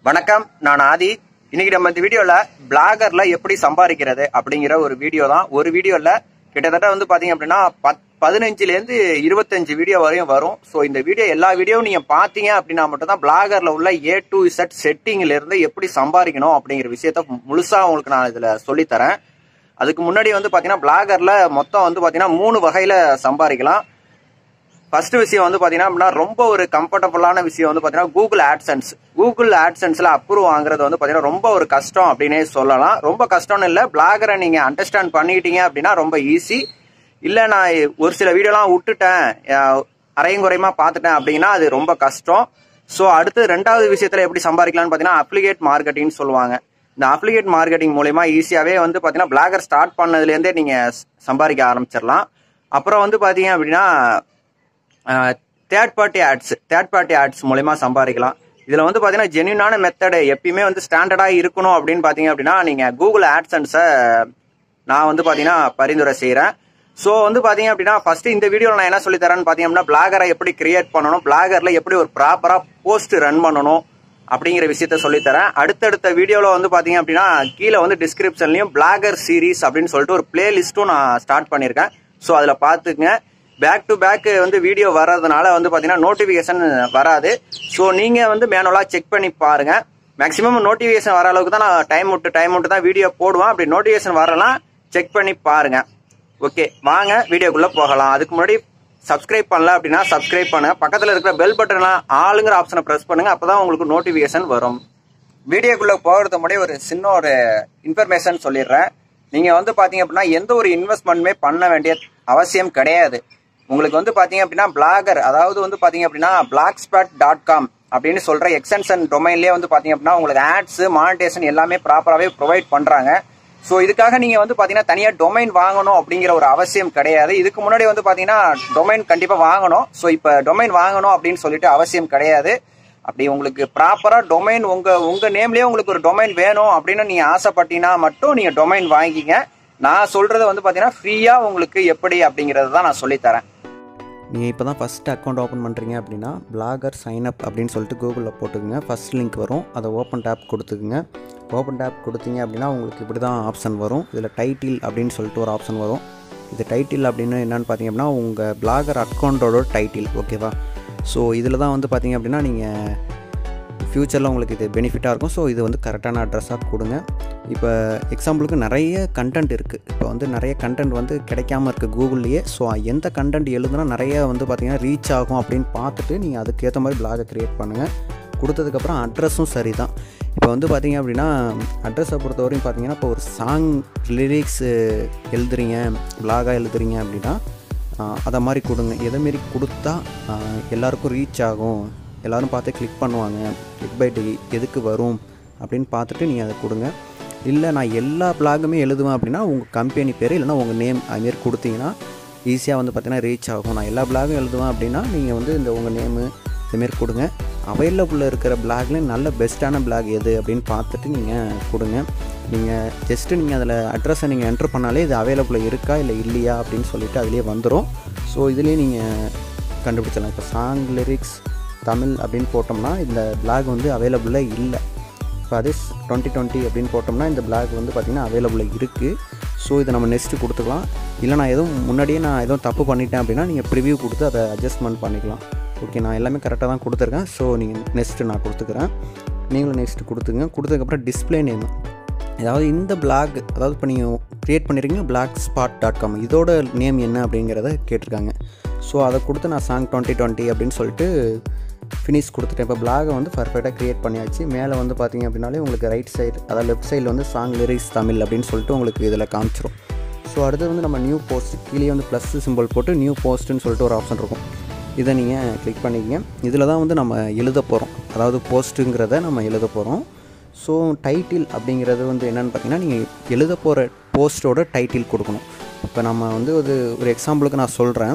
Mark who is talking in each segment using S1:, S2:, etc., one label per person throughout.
S1: வணக்கம் நான் ஆதி இன்னைக்கு நம்ம இந்த வீடியோல பிளாகர்ல எப்படி சம்பாதிக்கிறது அப்படிங்கிற ஒரு வீடியோ தான் ஒரு வீடியோல கிட்டத்தட்ட வந்து பாத்தீங்க அப்படின்னா பத் பதினஞ்சுல இருந்து இருபத்தஞ்சு வீடியோ வரையும் வரும் ஸோ இந்த வீடியோ எல்லா வீடியோவும் நீங்க பாத்தீங்க அப்படின்னா மட்டும் தான் பிளாகர்ல உள்ள ஏ டு செட் செட்டிங்ல இருந்து எப்படி சம்பாதிக்கணும் அப்படிங்கிற விஷயத்த முழுசா உங்களுக்கு நான் இதுல சொல்லித்தரேன் அதுக்கு முன்னாடி வந்து பாத்தீங்கன்னா பிளாகர்ல மொத்தம் வந்து பாத்தீங்கன்னா மூணு வகையில சம்பாதிக்கலாம் ஃபர்ஸ்ட் விஷயம் வந்து பாத்தீங்கன்னா அப்படின்னா ரொம்ப ஒரு கம்ஃபர்டபுளான விஷயம் வந்து பாத்தீங்கன்னா கூகுள் ஆட்சன்ஸ் கூகுள் ஆட்சன்ஸ்ல அப்ரூவ் வாங்குறது வந்து பாத்தீங்கன்னா ரொம்ப ஒரு கஷ்டம் அப்படின்னே சொல்லலாம் ரொம்ப கஷ்டம்னு இல்லை பிளாகரை நீங்க அண்டர்ஸ்டாண்ட் பண்ணிக்கிட்டீங்க அப்படின்னா ரொம்ப ஈஸி இல்ல நான் ஒரு சில வீடியோலாம் விட்டுட்டேன் அஹ் அரையும் குறையுமா பார்த்துட்டேன் அப்படின்னா அது ரொம்ப கஷ்டம் ஸோ அடுத்து ரெண்டாவது விஷயத்துல எப்படி சம்பாதிக்கலாம்னு பாத்தீங்கன்னா அப்ளிகேட் மார்க்கெட்டிங்னு சொல்லுவாங்க இந்த அப்ளிகேட் மார்க்கெட்டிங் மூலயமா ஈஸியாவே வந்து பாத்தீங்கன்னா பிளாகர் ஸ்டார்ட் பண்ணதுலேருந்தே நீங்க சம்பாதிக்க ஆரம்பிச்சிடலாம் அப்புறம் வந்து பாத்தீங்க அப்படின்னா third party ads third party ads மூலயமா சம்பாதிக்கலாம் இதுல வந்து பாத்தீங்கன்னா ஜென்யூனான மெத்தடு எப்பயுமே வந்து ஸ்டாண்டர்டா இருக்கணும் அப்படின்னு பாத்தீங்க அப்படின்னா நீங்க கூகுள் ஆட்சன்ஸை நான் வந்து பாத்தீங்கன்னா பரிந்துரை செய்யறேன் ஸோ வந்து பாத்தீங்க அப்படின்னா ஃபர்ஸ்ட் இந்த வீடியோவில் நான் என்ன சொல்லி தரேன்னு பாத்தீங்க அப்படின்னா பிளாகரை எப்படி கிரியேட் பண்ணணும் பிளாகர்ல எப்படி ஒரு ப்ராப்பரா போஸ்ட் ரன் பண்ணணும் அப்படிங்கிற விஷயத்த சொல்லித்தரேன் அடுத்தடுத்த வீடியோவில் வந்து பாத்தீங்க அப்படின்னா கீழே வந்து டிஸ்கிரிப்ஷன்லயும் பிளாகர் சீரிஸ் அப்படின்னு சொல்லிட்டு ஒரு பிளேலிஸ்ட்டும் நான் ஸ்டார்ட் பண்ணியிருக்கேன் ஸோ அதில் பார்த்துக்குங்க பேக் டு பேக் வந்து வீடியோ வர்றதுனால வந்து பார்த்தீங்கன்னா நோட்டிஃபிகேஷன் வராது ஸோ நீங்கள் வந்து மேனுவலாக செக் பண்ணி பாருங்க மேக்ஸிமம் நோட்டிஃபிகேஷன் வர அளவுக்கு தான் நான் டைம் விட்டு டைம் விட்டு தான் வீடியோ போடுவேன் அப்படி நோட்டிஃபிகேஷன் வரலாம் செக் பண்ணி பாருங்க ஓகே வாங்க வீடியோக்குள்ளே போகலாம் அதுக்கு முன்னாடி சப்ஸ்கிரைப் பண்ணல அப்படின்னா சப்ஸ்கிரைப் பண்ணுங்க பக்கத்தில் இருக்கிற பெல் பட்டன்லாம் ஆளுங்கிற ஆப்ஷனை ப்ரெஸ் பண்ணுங்க அப்போ தான் உங்களுக்கு நோட்டிஃபிகேஷன் வரும் வீடியோக்குள்ளே போகிறது முன்னாடி ஒரு சின்ன ஒரு இன்ஃபர்மேஷன் சொல்லிடுறேன் நீங்கள் வந்து பார்த்தீங்க அப்படின்னா எந்த ஒரு இன்வெஸ்ட்மெண்ட்டுமே பண்ண வேண்டிய அவசியம் கிடையாது உங்களுக்கு வந்து பாத்தீங்க அப்படின்னா பிளாகர் அதாவது வந்து பாத்தீங்க அப்படின்னா பிளாக் ஸ்பாட் டாட் காம் அப்படின்னு சொல்ற எக்ஸ்டென்ஷன் டொமைன்லேயே வந்து பாத்தீங்க அப்படின்னா உங்களுக்கு ஆட்ஸ் மானிட்டேஷன் எல்லாமே ப்ராப்பராகவே ப்ரொவைட் பண்றாங்க ஸோ இதுக்காக நீங்க வந்து பாத்தீங்கன்னா தனியா டொமைன் வாங்கணும் அப்படிங்கிற ஒரு அவசியம் கிடையாது இதுக்கு முன்னாடி வந்து பாத்தீங்கன்னா டொமைன் கண்டிப்பா வாங்கணும் ஸோ இப்போ டொமைன் வாங்கணும் அப்படின்னு சொல்லிட்டு அவசியம் கிடையாது அப்படி உங்களுக்கு ப்ராப்பரா டொமைன் உங்க உங்க நேம்லயே உங்களுக்கு ஒரு டொமைன் வேணும் அப்படின்னு நீங்க ஆசைப்பட்டீங்கன்னா மட்டும் நீங்க டொமைன் வாங்கிக்கிங்க நான் சொல்றது வந்து பாத்தீங்கன்னா ஃப்ரீயா உங்களுக்கு எப்படி அப்படிங்கறது தான் நான் சொல்லித்தரேன்
S2: நீங்கள் இப்போ தான் ஃபஸ்ட் அக்கௌண்ட் ஓப்பன் பண்ணுறீங்க அப்படின்னா பிளாகர் சைன் அப் அப்படின்னு சொல்லிட்டு கூகுளில் போட்டுக்கோங்க ஃபஸ்ட் லிங்க் வரும் அதை ஓப்பன் டேப் கொடுத்துக்குங்க ஓப்பன் டேப் கொடுத்தீங்க அப்படின்னா உங்களுக்கு இப்படி தான் ஆப்ஷன் வரும் இதில் டைட்டில் அப்படின்னு சொல்லிட்டு ஒரு ஆப்ஷன் வரும் இது டைட்டில் அப்படின்னு என்னென்னு பார்த்தீங்க அப்படின்னா உங்கள் பிளாகர் அக்கௌண்ட்டோட டைட்டில் ஓகேவா ஸோ இதில் தான் வந்து பார்த்தீங்க அப்படின்னா நீங்கள் ஃப்யூச்சரில் உங்களுக்கு இது பெனிஃபிட்டாக இருக்கும் ஸோ இது வந்து கரெக்டான அட்ரஸாக கொடுங்க இப்போ எக்ஸாம்பிளுக்கு நிறைய கண்டென்ட் இருக்குது இப்போ வந்து நிறைய கண்டென்ட் வந்து கிடைக்காம இருக்குது கூகுள்லேயே ஸோ எந்த கண்டென்ட் எழுதுனா நிறைய வந்து பார்த்திங்கன்னா ரீச் ஆகும் அப்படின்னு பார்த்துட்டு நீங்கள் அதுக்கேற்ற மாதிரி பிளாகை க்ரியேட் பண்ணுங்கள் கொடுத்ததுக்கப்புறம் அட்ரஸும் சரி தான் இப்போ வந்து பார்த்தீங்க அப்படின்னா அட்ரஸை பொறுத்தவரையும் பார்த்தீங்கன்னா இப்போ ஒரு சாங் லிரிக்ஸ் எழுதுறீங்க பிளாகாக எழுதுறீங்க அப்படின்னா அதை மாதிரி கொடுங்க எதைமாரி கொடுத்தா எல்லாருக்கும் ரீச் ஆகும் எல்லோரும் பார்த்து கிளிக் பண்ணுவாங்க கிளிக் பை டி எதுக்கு வரும் அப்படின்னு பார்த்துட்டு நீங்கள் அதை கொடுங்க இல்லை நான் எல்லா பிளாகுமே எழுதுவேன் அப்படின்னா உங்கள் கம்பெனி பேர் இல்லைனா உங்கள் நேம் அதுமாரி கொடுத்தீங்கன்னா ஈஸியாக வந்து பார்த்தீங்கன்னா ரீச் ஆகும் நான் எல்லா பிளாகும் எழுதுவேன் அப்படின்னா நீங்கள் வந்து இந்த உங்கள் நேமு இதுமாரி கொடுங்க அவைலபிளில் இருக்கிற பிளாக்லேயும் நல்ல பெஸ்ட்டான பிளாக் எது அப்படின்னு பார்த்துட்டு நீங்கள் கொடுங்க நீங்கள் ஜஸ்ட்டு நீங்கள் அதில் அட்ரஸை நீங்கள் என்ட்ரு பண்ணாலே இது அவைலபிளில் இருக்கா இல்லை இல்லையா அப்படின்னு சொல்லிவிட்டு அதுலேயே வந்துடும் ஸோ இதுலேயே நீங்கள் கண்டுபிடிச்சிடலாம் இப்போ சாங் லிரிக்ஸ் தமிழ் அப்படின்னு போட்டோம்னா இந்த பிளாக் வந்து அவைலபிளில் இல்லை இப்போ அதே டுவெண்ட்டி டுவெண்ட்டி அப்படின்னு போட்டோம்னா இந்த பிளாக் வந்து பார்த்திங்கன்னா அவைலபிளில் இருக்குது ஸோ இதை நம்ம நெக்ஸ்ட்டு கொடுத்துக்கலாம் இல்லை நான் எதுவும் முன்னாடியே நான் எதுவும் தப்பு பண்ணிட்டேன் அப்படின்னா நீங்கள் ப்ரிவியூ கொடுத்து அதை அட்ஜஸ்ட்மெண்ட் பண்ணிக்கலாம் ஓகே நான் எல்லாமே கரெக்டாக தான் கொடுத்துருக்கேன் ஸோ நீங்கள் நெக்ஸ்ட்டு நான் கொடுத்துக்கிறேன் நீங்களும் நெக்ஸ்ட்டு கொடுத்துங்க கொடுத்ததுக்கப்புறம் டிஸ்பிளே நேம் அதாவது இந்த பிளாக் அதாவது இப்போ நீங்கள் க்ரியேட் பண்ணியிருக்கீங்க பிளாக் ஸ்பாட் டாட் காம் இதோட நேம் என்ன அப்படிங்கிறத கேட்டிருக்காங்க ஸோ அதை கொடுத்து நான் சாங் டுவெண்ட்டி டுவெண்ட்டி அப்படின்னு சொல்லிட்டு ஃபினிஷ் கொடுத்துட்டேன் இப்போ பிளாகை வந்து பர்ஃபெக்டாக க்ரியேட் பண்ணியாச்சு மேலே வந்து பார்த்தீங்க அப்படின்னாலே உங்களுக்கு ரைட் சைடு அதாவது லெஃப்ட் சைடில் வந்து சாங் லிரிக்ஸ் தமிழ் அப்படின்னு சொல்லிட்டு உங்களுக்கு இதில் காமிச்சிரும் ஸோ அடுத்து வந்து நம்ம நியூ போஸ்ட் கீழே வந்து ப்ளஸ் சிம்பிள் போட்டு நியூ போஸ்ட்டுன்னு சொல்லிட்டு ஒரு ஆப்ஷன் இருக்கும் இதை நீங்கள் கிளிக் பண்ணிக்கங்க இதில் தான் வந்து நம்ம எழுத போகிறோம் அதாவது போஸ்ட்டுங்கிறத நம்ம எழுத போகிறோம் ஸோ டைட்டில் அப்படிங்கிறது வந்து என்னென்னு பார்த்தீங்கன்னா நீங்கள் எழுத போகிற போஸ்ட்டோட டைட்டில் கொடுக்கணும் இப்போ நம்ம வந்து ஒரு ஒரு எக்ஸாம்பிளுக்கு நான் சொல்கிறேன்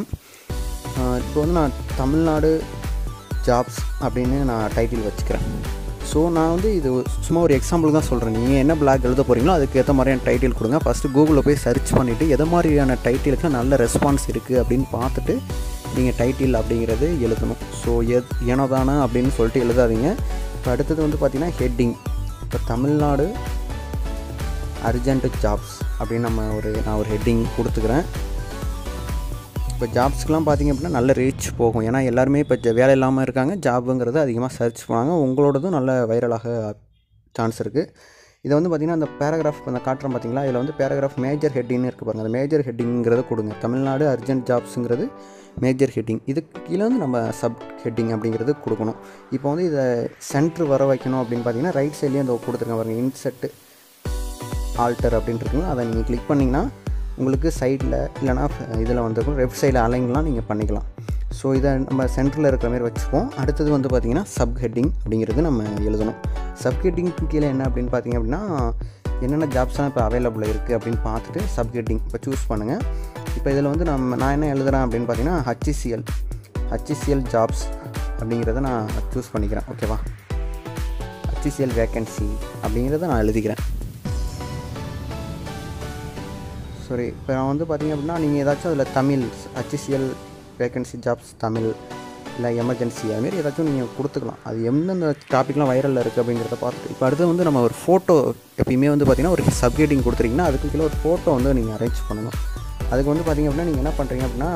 S2: இப்போ வந்து நான் தமிழ்நாடு ஜாப்ஸ் அப்படின்னு நான் டைட்டில் வச்சுக்கிறேன் ஸோ நான் வந்து இது சும்மா ஒரு எக்ஸாம்பிள் தான் சொல்கிறேன் நீங்கள் என்ன பிளாக் எழுத போகிறீங்களோ அதுக்கு ஏற்ற மாதிரியான டைட்டில் கொடுங்க ஃபஸ்ட்டு கூகுளில் போய் சர்ச் பண்ணிவிட்டு எதை மாதிரியான டைட்டிலுக்கு நல்ல ரெஸ்பான்ஸ் இருக்குது அப்படின்னு பார்த்துட்டு நீங்கள் டைட்டில் அப்படிங்கிறது எழுதணும் ஸோ எத் ஏனோதானா அப்படின்னு சொல்லிட்டு எழுதாதீங்க இப்போ அடுத்தது வந்து பார்த்திங்கன்னா ஹெட்டிங் இப்போ தமிழ்நாடு அர்ஜென்ட் ஜாப்ஸ் அப்படின்னு நம்ம ஒரு நான் ஒரு ஹெட்டிங் கொடுத்துக்கிறேன் இப்போ ஜாப்ஸ்க்கெலாம் பார்த்தீங்க அப்படின்னா நல்ல ரீச் போகும் ஏன்னா எல்லாருமே இப்போ ஜ- வேலை இல்லாமல் இருக்காங்க ஜாபுங்கிறது அதிகமாக சர்ச் பண்ணுவாங்க உங்களோடதும் நல்ல வைரலாக சான்ஸ் இருக்குது இதை வந்து பார்த்திங்கன்னா அந்த பேராகிராஃப் அந்த காட்டுறோம் பார்த்தீங்களா இதில் வந்து பேராகிராஃப் மேஜர் ஹெட்டிங்னு இருக்குது பாருங்கள் அந்த மேஜர் ஹெட்டிங்கிறத கொடுங்க தமிழ்நாடு அர்ஜென்ட் ஜாப்ஸுங்கிறது மேஜர் ஹெட்டிங் இதுக்கு கீழே வந்து நம்ம சப் ஹெட்டிங் அப்படிங்கிறது கொடுக்கணும் இப்போ வந்து இதை சென்ட்ரு வர வைக்கணும் அப்படின்னு பார்த்தீங்கன்னா ரைட் சைட்லேயே அந்த கொடுத்துருங்க பாருங்கள் இன்செட்டு ஆல்டர் அப்படின்னு இருக்குங்க அதை நீங்கள் கிளிக் பண்ணிங்கன்னா உங்களுக்கு சைடில் இல்லைனா இதில் வந்துருக்கும் லெஃப்ட் சைடில் அலைன்லாம் நீங்கள் பண்ணிக்கலாம் ஸோ இதை நம்ம சென்டரில் இருக்கிற மாதிரி வச்சுப்போம் அடுத்தது வந்து பார்த்திங்கன்னா சப் ஹெட்டிங் அப்படிங்கிறது நம்ம எழுதணும் சப் ஹெட்டிங்க்கு கீழே என்ன அப்படின்னு பார்த்தீங்க அப்படின்னா என்னென்ன ஜாப்ஸ்லாம் இப்போ அவைலபிள் இருக்குது அப்படின்னு பார்த்துட்டு சப் ஹெட்டிங் இப்போ சூஸ் பண்ணுங்கள் இப்போ இதில் வந்து நம்ம நான் என்ன எழுதுறேன் அப்படின்னு பார்த்தீங்கன்னா ஹச்சிசிஎல் ஹச்சிசிஎல் ஜாப்ஸ் அப்படிங்கிறத நான் சூஸ் பண்ணிக்கிறேன் ஓகேவா ஹச்சிசிஎல் வேக்கன்சி அப்படிங்கிறத நான் எழுதிக்கிறேன் சாரி இப்போ நான் வந்து பார்த்தீங்க அப்படின்னா நீங்கள் ஏதாச்சும் அதில் Tamil HCL vacancy jobs Tamil இல்லை எமர்ஜென்சி அதுமாரி ஏதாச்சும் நீங்கள் கொடுத்துக்கலாம் அது எந்தெந்த டாப்பிக்லாம் வைரலில் இருக்குது அப்படிங்கிறத பார்த்துட்டு இப்போ அடுத்து வந்து நம்ம ஒரு ஃபோட்டோ எப்பயுமே வந்து பார்த்தீங்கன்னா ஒரு சப்கேட்டிங் கொடுத்துருக்கீங்கன்னா அதுக்கு கீழே ஒரு ஃபோட்டோ வந்து நீங்கள் அரேஞ்ச் பண்ணணும் அதுக்கு வந்து பார்த்தீங்க அப்படின்னா நீங்கள் என்ன பண்ணுறீங்க அப்படின்னா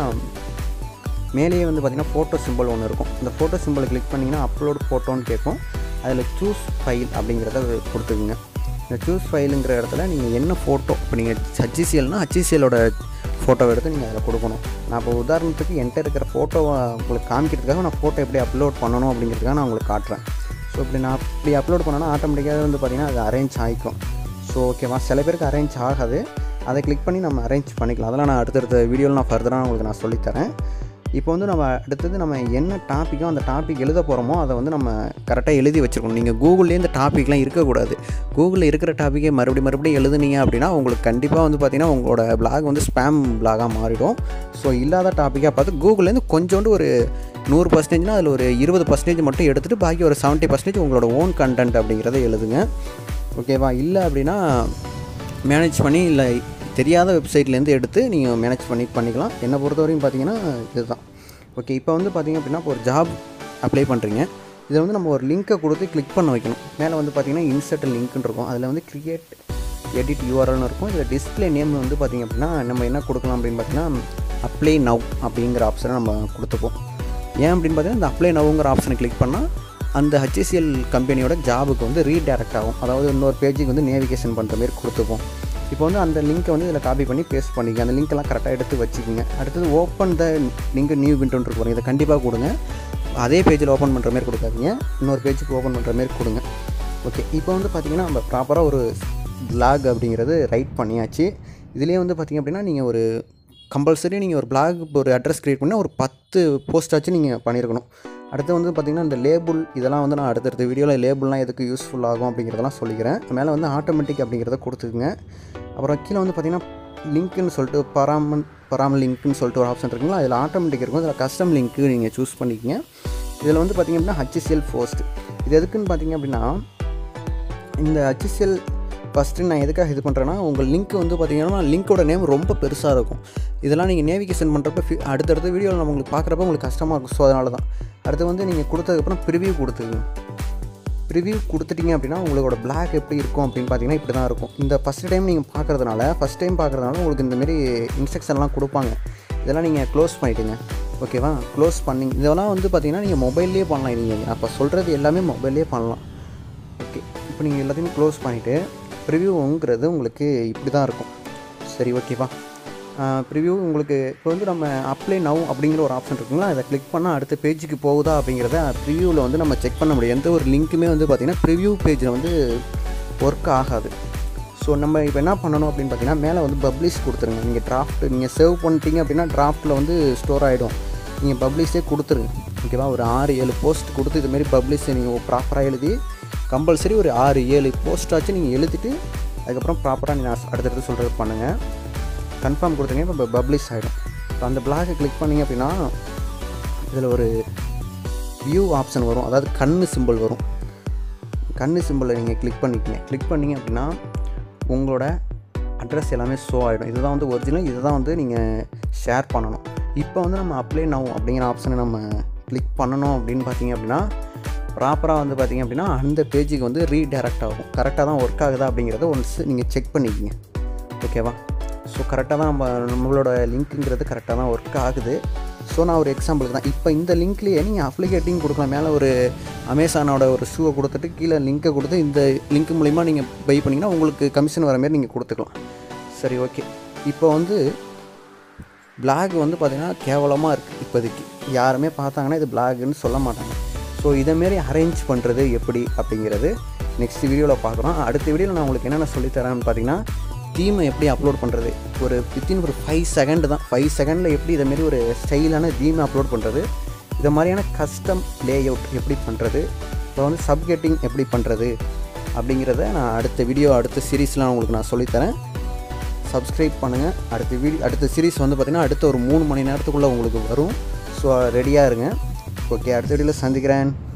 S2: மேலேயே வந்து பார்த்தீங்கன்னா ஃபோட்டோ சிம்பிள் ஒன்று இருக்கும் இந்த ஃபோட்டோ சிம்பிளை கிளிக் பண்ணிங்கன்னா அப்லோட் ஃபோட்டோன்னு கேட்கும் அதில் சூஸ் ஃபைல் அப்படிங்கிறத கொடுத்துக்குங்க இந்த சூஸ் ஃபைலுங்கிற இடத்துல நீங்கள் என்ன ஃபோட்டோ இப்போ நீங்கள் ஹச்சிசிஎல்னால் ஹச்சிசிஎலோட ஃபோட்டோவை எடுத்து நீங்கள் அதில் கொடுக்கணும் நான் இப்போ உதாரணத்துக்கு என்கிட்ட இருக்கிற ஃபோட்டோவை உங்களுக்கு காமிக்கிறதுக்காக நான் ஃபோட்டோ எப்படி அப்லோட் பண்ணணும் அப்படிங்கிறதுக்காக நான் உங்களுக்கு காட்டுறேன் ஸோ இப்படி நான் இப்படி அப்லோட் பண்ணேன்னா ஆட்டோமேட்டிக்காக வந்து பார்த்திங்கன்னா அது அரேஞ்ச் ஆகிக்கும் ஸோ ஓகேவா சில பேருக்கு அரேஞ்ச் ஆகாது அதை கிளிக் பண்ணி நம்ம அரேஞ்ச் பண்ணிக்கலாம் அதெல்லாம் நான் அடுத்தடுத்த வீடியோவில் நான் ஃபர்தராக உங்களுக்கு நான் சொல்லித்தரேன் இப்போ வந்து நம்ம அடுத்தது நம்ம என்ன டாப்பிக்கோ அந்த டாபிக் எழுத போகிறோமோ அதை வந்து நம்ம கரெக்டாக எழுதி வச்சுருக்கணும் நீங்கள் கூகுள்லேயே இந்த டாப்பிக்லாம் இருக்கக்கூடாது கூகுளில் இருக்கிற டாப்பிக்கே மறுபடியும் மறுபடியும் எழுதுனீங்க அப்படின்னா உங்களுக்கு கண்டிப்பாக வந்து பார்த்தீங்கன்னா உங்களோட பிளாக் வந்து ஸ்பேம் பிளாகாக மாறிடும் ஸோ இல்லாத டாப்பிக்காக பார்த்து கூகுள்லேருந்து கொஞ்சோண்டு ஒரு நூறு பர்சன்டேஜ்னால் அதில் ஒரு இருபது பர்சன்டேஜ் மட்டும் எடுத்துகிட்டு பாக்கி ஒரு செவன்ட்டி பர்சன்டேஜ் உங்களோட ஓன் கண்டென்ட் அப்படிங்கிறத எழுதுங்க ஓகேவா இல்லை அப்படின்னா மேனேஜ் பண்ணி இல்லை தெரியாத வெப்சைட்லேருந்து எடுத்து நீங்கள் மேனேஜ் பண்ணி பண்ணிக்கலாம் என்னை பொறுத்த வரைக்கும் பார்த்தீங்கன்னா இதுதான் ஓகே இப்போ வந்து பார்த்தீங்க அப்படின்னா இப்போ ஒரு ஜாப் அப்ளை பண்ணுறீங்க இதில் வந்து நம்ம ஒரு லிங்க்கை கொடுத்து கிளிக் பண்ண வைக்கணும் மேலே வந்து பார்த்தீங்கன்னா இன்சர்ட் லிங்க்னு இருக்கும் அதில் வந்து கிரியேட் எடிட் யூஆர்எல்னு இருக்கும் இதில் டிஸ்பிளே நேம் வந்து பார்த்திங்க அப்படின்னா நம்ம என்ன கொடுக்கலாம் அப்படின்னு பார்த்தீங்கன்னா அப்ளை நவ் அப்படிங்கிற ஆப்ஷனை நம்ம கொடுத்துப்போம் ஏன் அப்படின்னு பார்த்தீங்கன்னா இந்த அப்ளை நவ்ங்கிற ஆப்ஷனை கிளிக் பண்ணால் அந்த ஹெச்எஸ்எல் கம்பெனியோட ஜாபுக்கு வந்து ரீடைரக்ட் ஆகும் அதாவது இன்னொரு பேஜுக்கு வந்து நேவிகேஷன் பண்ணுற மாதிரி கொடுத்துப்போம் இப்போ வந்து அந்த லிங்க்கை வந்து இதில் காப்பி பண்ணி பேஸ்ட் பண்ணிக்க அந்த லிங்க்கெல்லாம் கரெக்டாக எடுத்து வச்சுக்கோங்க அடுத்தது ஓப்பன் த லிங்க் நியூ விண்டோன்னு இருக்கும் இதை கண்டிப்பாக கொடுங்க அதே பேஜில் ஓப்பன் பண்ணுற மாதிரி கொடுக்காதீங்க இன்னொரு பேஜுக்கு ஓப்பன் பண்ணுற மாதிரி கொடுங்க ஓகே இப்போ வந்து பார்த்திங்கன்னா நம்ம ப்ராப்பராக ஒரு பிளாக் அப்படிங்கிறது ரைட் பண்ணியாச்சு இதுலேயே வந்து பார்த்திங்க அப்படின்னா நீங்கள் ஒரு கம்பல்சரி நீங்கள் ஒரு பிளாக் ஒரு அட்ரஸ் க்ரியேட் பண்ணால் ஒரு பத்து போஸ்டாச்சும் நீங்கள் பண்ணியிருக்கணும் அடுத்து வந்து பார்த்திங்கன்னா இந்த லேபிள் இதெல்லாம் வந்து நான் அடுத்தடுத்த வீடியோவில் லேபிள்லாம் எதுக்கு யூஸ்ஃபுல் ஆகும் அப்படிங்கிறதெல்லாம் சொல்லிக்கிறேன் மேலே வந்து ஆட்டோமேட்டிக் அப்படிங்கிறத கொடுத்துக்குங்க அப்புறம் கீழே வந்து பார்த்திங்கன்னா லிங்க்குன்னு சொல்லிட்டு பராமன் பராமல் லிங்க்னு சொல்லிட்டு ஒரு ஆப்ஷன் இருக்குங்களா அதில் ஆட்டோமேட்டிக் இருக்கும் அதில் கஸ்டம் லிங்க்கு நீங்கள் சூஸ் பண்ணிக்கங்க இதில் வந்து பார்த்திங்க அப்படின்னா ஹச்சிசிஎல் போஸ்ட் இது எதுக்குன்னு பார்த்தீங்க அப்படின்னா இந்த ஹச்சிசிஎல் ஃபஸ்ட்டு நான் எதுக்காக இது பண்ணுறேன்னா உங்கள் லிங்க் வந்து பார்த்தீங்கன்னா லிங்க்கோட நேம் ரொம்ப பெருசாக இருக்கும் இதெல்லாம் நீங்கள் நேவிகேஷன் பண்ணுறப்ப ஃபி- அடுத்தடுத்த வீடியோவில் நம்ம உங்களுக்கு பார்க்குறப்ப உங்களுக்கு கஷ்டமாக இருக்கும் ஸோ அதனால தான் அடுத்து வந்து நீங்கள் கொடுத்ததுக்கப்புறம் ப்ரிவியூ கொடுத்துக்குங்க ரிவ்யூ கொடுத்துட்டீங்க அப்படின்னா உங்களோட பிளாக் எப்படி இருக்கும் அப்படின்னு பார்த்தீங்கன்னா இப்படி தான் இருக்கும் இந்த ஃபஸ்ட் டைம் நீங்கள் பார்க்குறதுனால ஃபஸ்ட் டைம் பார்க்குறதுனால உங்களுக்கு இந்தமாரி இன்ஸ்ட்ரக்ஷன்லாம் கொடுப்பாங்க இதெல்லாம் நீங்கள் க்ளோஸ் பண்ணிவிடுங்க ஓகேவா க்ளோஸ் பண்ணி இதெல்லாம் வந்து பார்த்தீங்கன்னா நீங்கள் மொபைல்லேயே பண்ணலாம் நீங்கள் அப்போ சொல்கிறது எல்லாமே மொபைல்லேயே பண்ணலாம் ஓகே இப்போ நீங்கள் எல்லாத்தையுமே க்ளோஸ் பண்ணிவிட்டு ப்ரிவ்யூங்கிறது உங்களுக்கு இப்படி தான் இருக்கும் சரி ஓகேவா ப்ரிவ்யூ உங்களுக்கு இப்போ வந்து நம்ம அப்ளை நவ் அப்படிங்கிற ஒரு ஆப்ஷன் இருக்குங்களா அதை கிளிக் பண்ணால் அடுத்த பேஜுக்கு போகுதா அப்படிங்கிறத ப்ரிவ்யூவில் வந்து நம்ம செக் பண்ண முடியும் எந்த ஒரு லிங்க்குமே வந்து பார்த்திங்கன்னா ப்ரிவ்யூ பேஜில் வந்து ஒர்க் ஆகாது ஸோ நம்ம இப்போ என்ன பண்ணணும் அப்படின்னு பார்த்தீங்கன்னா மேலே வந்து பப்ளிஷ் கொடுத்துருங்க நீங்கள் டிராஃப்ட் நீங்கள் சேவ் பண்ணிட்டீங்க அப்படின்னா டிராஃப்ட்டில் வந்து ஸ்டோர் ஆகிடும் நீங்கள் பப்ளிஷே கொடுத்துருங்க ஓகேவா ஒரு ஆறு ஏழு போஸ்ட் கொடுத்து இதுமாரி பப்ளிஷ் நீங்கள் ப்ராப்பராக எழுதி கம்பல்சரி ஒரு ஆறு ஏழு போஸ்ட்டாச்சும் நீங்கள் எழுதிட்டு அதுக்கப்புறம் ப்ராப்பராக நீங்கள் அடுத்தடுத்து சொல்கிறது பண்ணுங்கள் கன்ஃபார்ம் கொடுத்தீங்க இப்போ பப்ளிஷ் ஆகிடும் இப்போ அந்த பிளாகை கிளிக் பண்ணிங்க அப்படின்னா இதில் ஒரு வியூ ஆப்ஷன் வரும் அதாவது கண்ணு சிம்பிள் வரும் கண்ணு சிம்பிளை நீங்கள் கிளிக் பண்ணிக்கங்க கிளிக் பண்ணிங்க அப்படின்னா உங்களோட அட்ரஸ் எல்லாமே ஷோ ஆகிடும் இதுதான் வந்து ஒரிஜினல் இதுதான் வந்து நீங்கள் ஷேர் பண்ணணும் இப்போ வந்து நம்ம அப்ளை நவ் அப்படிங்கிற ஆப்ஷனை நம்ம கிளிக் பண்ணணும் அப்படின்னு பார்த்தீங்க அப்படின்னா ப்ராப்பராக வந்து பார்த்தீங்க அப்படின்னா அந்த பேஜுக்கு வந்து ரீடைரக்ட் ஆகும் கரெக்டாக தான் ஒர்க் ஆகுதா அப்படிங்கிறத ஒன்ஸ் நீங்கள் செக் பண்ணிக்கங்க ஓகேவா ஸோ கரெக்டாக தான் நம்ம நம்மளோட லிங்க்குங்கிறது கரெக்டாக தான் ஒர்க் ஆகுது ஸோ நான் ஒரு எக்ஸாம்பிளுக்கு தான் இப்போ இந்த லிங்க்லேயே நீங்கள் அப்ளிகேட்டிஙங் கொடுக்கலாம் மேலே ஒரு அமேசானோட ஒரு ஷூவை கொடுத்துட்டு கீழே லிங்க்கை கொடுத்து இந்த லிங்க் மூலிமா நீங்கள் பை பண்ணிங்கன்னா உங்களுக்கு கமிஷன் வர மாதிரி நீங்கள் கொடுத்துக்கலாம் சரி ஓகே இப்போ வந்து பிளாக் வந்து பார்த்திங்கன்னா கேவலமாக இருக்குது இப்போதைக்கு யாருமே பார்த்தாங்கன்னா இது பிளாக்னு சொல்ல மாட்டாங்க ஸோ இதேமாரி அரேஞ்ச் பண்ணுறது எப்படி அப்படிங்கிறது நெக்ஸ்ட் வீடியோவில் பார்க்குறோம் அடுத்த வீடியோவில் நான் உங்களுக்கு என்னென்ன சொல்லித்தரேன்னு பார்த்தீங்கன்னா தீமை எப்படி அப்லோட் பண்ணுறது ஒரு வித்தின் ஒரு ஃபைவ் செகண்ட் தான் ஃபைவ் செகண்டில் எப்படி இதேமாரி ஒரு ஸ்டைலான தீமை அப்லோட் பண்ணுறது இது மாதிரியான கஸ்டம் லேஅவுட் எப்படி பண்ணுறது இப்போ வந்து சப்கெட்டிங் எப்படி பண்ணுறது அப்படிங்கிறத நான் அடுத்த வீடியோ அடுத்த சீரீஸ்லாம் உங்களுக்கு நான் சொல்லித்தரேன் சப்ஸ்கிரைப் பண்ணுங்கள் அடுத்த வீடியோ அடுத்த சீரிஸ் வந்து பார்த்திங்கன்னா அடுத்த ஒரு மூணு மணி நேரத்துக்குள்ளே உங்களுக்கு வரும் ஸோ ரெடியாக இருங்க ஓகே அடுத்த வீடியோவில் சந்திக்கிறேன்